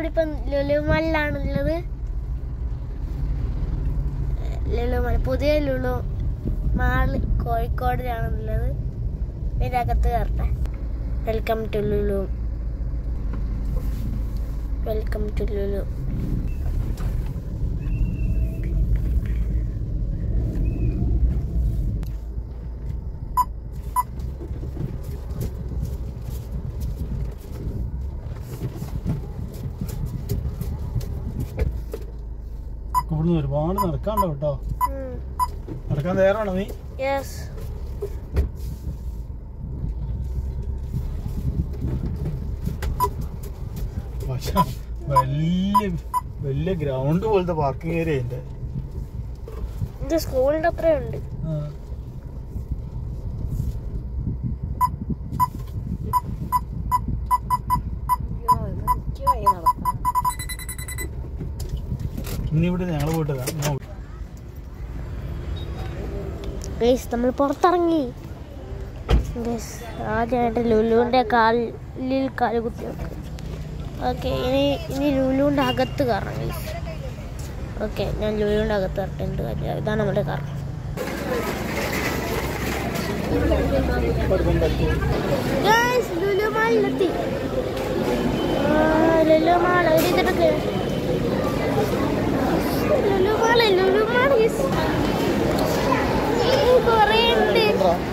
നമ്മളിപ്പം ലുലുമാളിലാണുള്ളത് ലുലുമാൾ പുതിയ ലുലു മാൾ കോഴിക്കോടിലാണുള്ളത് ഇതിൻ്റെ അകത്ത് കയറട്ടെ welcome to Lulu welcome to Lulu ഇവിടുന്ന് ഒരുപാട് നടക്കാണ്ടോ കേട്ടോ നടക്കാൻ തയ്യാറാണോ നീ യെസ് പക്ഷെ വലിയ വലിയ ഗ്രൗണ്ട് പോലത്തെ പാർക്കിംഗ് ഏരിയ ഉണ്ട് ഇത് സ്കൂളിൻ്റെ അത്രയുണ്ട് ഇനി ഇവിടെ ഞങ്ങൾ പോയിട്ട് വരാം. ഞാൻ ഗൈസ് നമ്മൾ പുറത്തിറങ്ങി ഗൈസ് ആദ്യമായിട്ട് ലുലുവിൻ്റെ കാലിൽ കാല് കുത്തി വെക്കും ഓക്കെ ഇനി ഇനി ലുലുവിൻ്റെ അകത്ത് കയറണം ഗൈസ് ഓക്കെ ഞാൻ ലുലുവിൻ്റെ അകത്ത് കയറട്ടെ എന്ത് കാര്യം ഇതാണ് നമ്മുടെ കാർ ഗൈസ് ലുലു മാളിലെത്തി ലുലു മാൾ ഒരു ഇതെടുക്ക് Lulu mall Lulu mall guys കുറേ ഉണ്ട്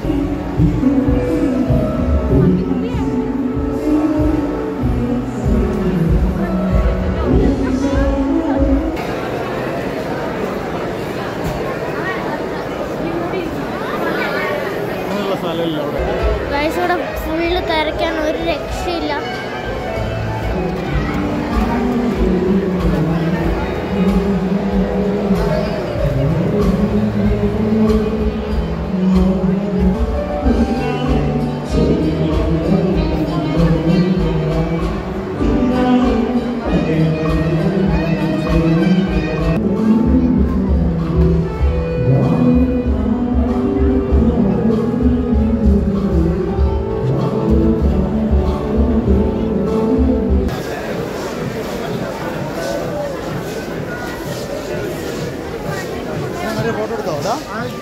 അങ്ങനെയുള്ള സ്ഥലമില്ല അവിടെ ഗൈസ് ഇവിടെ ഫുള്ള് തിരക്കാണ് ഒരു രക്ഷയില്ല ഫോട്ടോ എടുത്തോ അതാ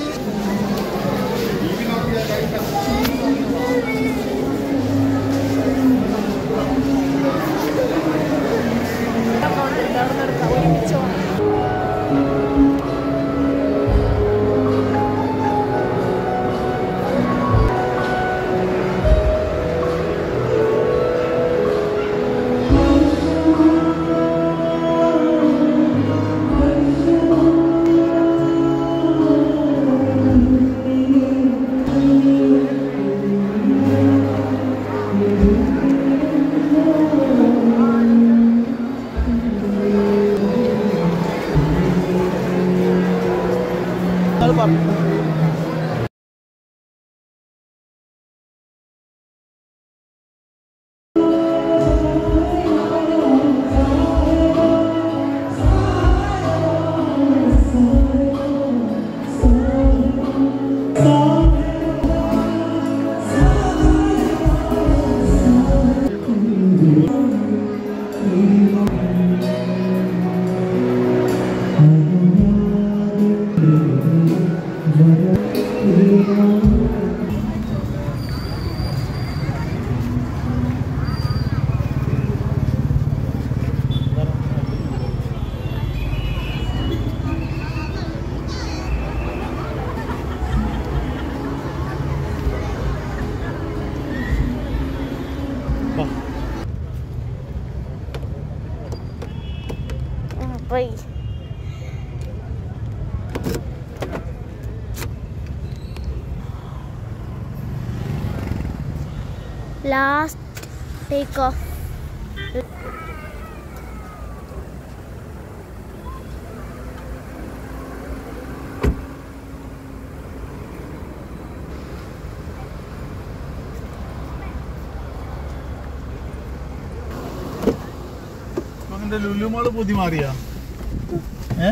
നിങ്ങൾ പറഞ്ഞു ഉം, പോയി ലാസ്റ്റ് ടേക്ക് ഓഫ് അങ്ങനെ ലുലുമാള് പുതി മാറിയാ ഏ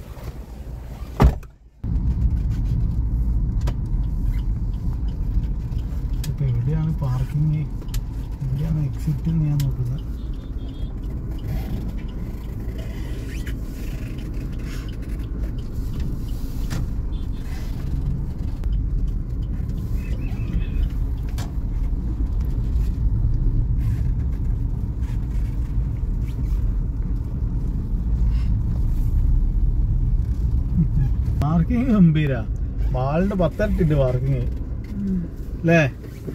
ഇപ്പൊ എവിടെയാണ് പാർക്കിംഗ് എവിടെയാണ് എക്സിറ്റ് ഞാൻ നോക്കുന്നത് പാർക്കിംഗ് ഗംഭീര മാളിന്റെ പത്തരട്ടുണ്ട് പാർക്കിംഗ് അല്ലേ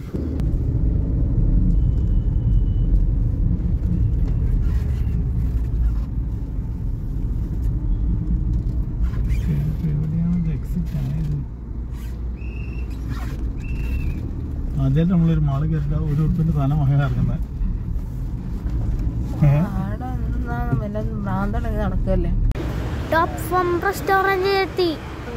ആദ്യമായിട്ട് നമ്മളൊരു മാള് കയറില്ല ഒരു ഉറുപ്പിന്റെ സാധനം വാങ്ങാൻ ഇറങ്ങുന്നത് ഏഹ് ആടെ എന്താണ് വല്ല ഭ്രാന്തടങ്ങി നടക്കല്ലേ ടോപ്പ് ഫോം റെസ്റ്റോറൻറ്റിൽ എത്തി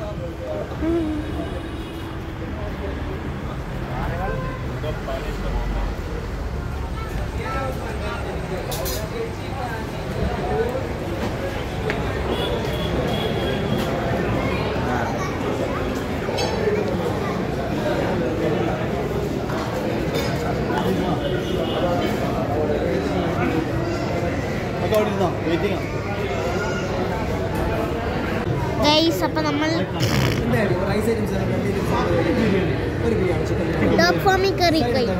ഒക്കെ അവിടെ ഇരുന്നോ വെയിറ്റിംഗ് ഗൈസ് അപ്പം നമ്മൾ ടോപ്പ് ഫോമിൽ കയറി കഴിച്ചു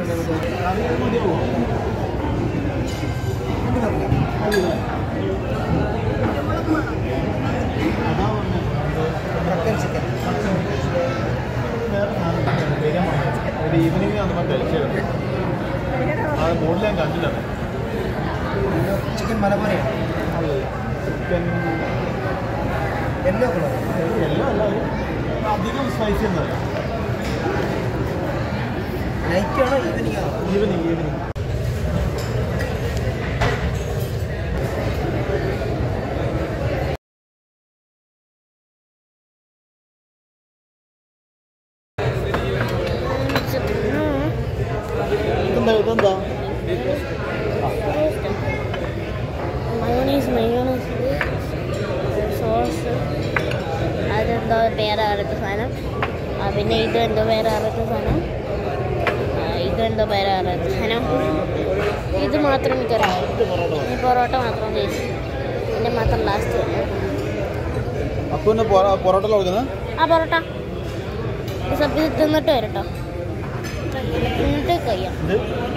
ഒരു ഈവനിങ് നമ്മൾ കഴിച്ചത് ആ ബോർഡിൽ ഞാൻ കണ്ടില്ല ചിക്കൻ മലബാറിയാണ് ചിക്കൻ യെല്ലോ കളർ എല്ലാം അല്ല ഒരു അധികം സ്പൈസി ഒന്നല്ല നൈറ്റ് ആണോ ഈവനിങ് ആണോ ഈവനിങ് ഈവനിങ് ഇതെന്താ ഇതെന്താ മയോണൈസ് മയോണൈസ് സോസ് അതെന്തോ വേറെ ആരുടെ സാധനം ആ, പിന്നെ ഇത് എന്തോ വേറെ ആരുടെ സാധനം ആ, ഇതെന്തോ വേറെ ആരുടെ സാധനം ഇത് മാത്രം എനിക്കറിയാം ഈ പൊറോട്ട മാത്രം കഴിച്ചു പിന്നെ മാത്രം ലാസ്റ്റ് അപ്പൂൻ്റെ പൊറോട്ട കൊടുക്കുന്നത് ആ പൊറോട്ട ഈ സബ് ഇത് തിന്നിട്ട് വരട്ടോ എന്നിട്ട് കഴിയാം ഇത്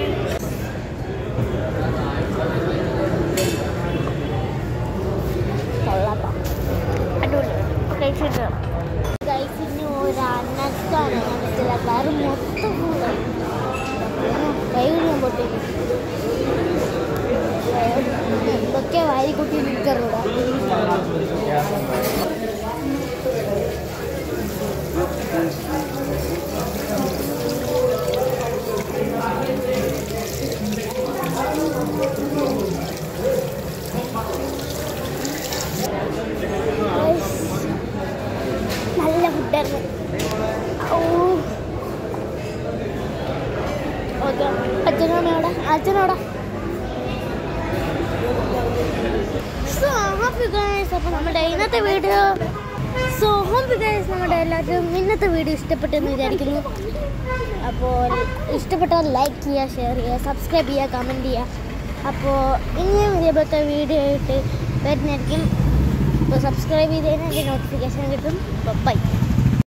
കൊള്ളാട്ടോ അടിപൊളി കഴിച്ചിട്ട് കഴിച്ചിന് ഒരു അനക്കാണ് മനസ്സിലാക്കാറ് മൊത്തം ഫുള്ളായി കൈ ഞാൻ പൊട്ടി എന്തൊക്കെ വാരി കുട്ടി നിൽക്കറൂടാ നല്ല ഫുഡായിരുന്നു ഓക്കെ അച്ഛനോടെ അച്ഛനോടെ സോ ഹാപ്പി ഗൈസ് അപ്പോൾ നമ്മുടെ ഇന്നത്തെ വീഡിയോ സോ ഹാപ്പി ഗൈസ് നമ്മുടെ എല്ലാവരും ഇന്നത്തെ വീഡിയോ ഇഷ്ടപ്പെട്ടെന്ന് വിചാരിക്കുന്നു അപ്പോൾ ഇഷ്ടപ്പെട്ടാൽ ലൈക്ക് ചെയ്യുക ഷെയർ ചെയ്യുക സബ്സ്ക്രൈബ് ചെയ്യുക കമൻറ്റ് ചെയ്യുക അപ്പോൾ ഇനിയും ഇതേപോലത്തെ വീഡിയോ ആയിട്ട് വരുന്നതായിരിക്കും അപ്പോൾ സബ്സ്ക്രൈബ് ചെയ്ത് കഴിഞ്ഞാൽ നോട്ടിഫിക്കേഷൻ കിട്ടും ബൈ